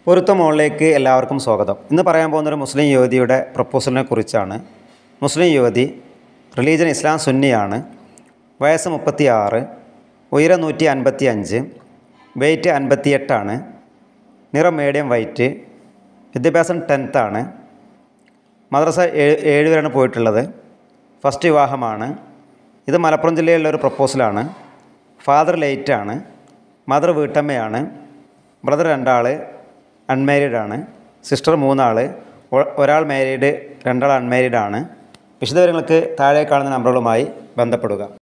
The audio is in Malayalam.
പൊരുത്ത മോളിലേക്ക് എല്ലാവർക്കും സ്വാഗതം ഇന്ന് പറയാൻ പോകുന്നൊരു മുസ്ലിം യുവതിയുടെ പ്രപ്പോസലിനെ കുറിച്ചാണ് മുസ്ലിം യുവതി റിലീജൻ ഇസ്ലാം സുന്നിയാണ് വയസ്സ് മുപ്പത്തി ആറ് ഉയരം നൂറ്റി അൻപത്തി അഞ്ച് വെയ്റ്റ് അൻപത്തിയെട്ടാണ് നിറം മീഡിയം വൈറ്റ് വിദ്യാഭ്യാസം ടെൻത്താണ് മദ്രസ ഏഴ് ഏഴ് വരെയാണ് പോയിട്ടുള്ളത് ഫസ്റ്റ് വിവാഹമാണ് ഇത് മലപ്പുറം ജില്ലയിലുള്ള ഒരു പ്രപ്പോസലാണ് ഫാദർ ലേറ്റാണ് മദർ വീട്ടമ്മയാണ് ബ്രദർ രണ്ടാൾ അൺമാരീഡ് ആണ് സിസ്റ്റർ മൂന്നാൾ ഒരാൾ മാരീഡ് രണ്ടാൾ അൺമാരീഡ് ആണ് വിശദവിവരങ്ങൾക്ക് താഴെ കാണുന്ന നമ്പറുകളുമായി ബന്ധപ്പെടുക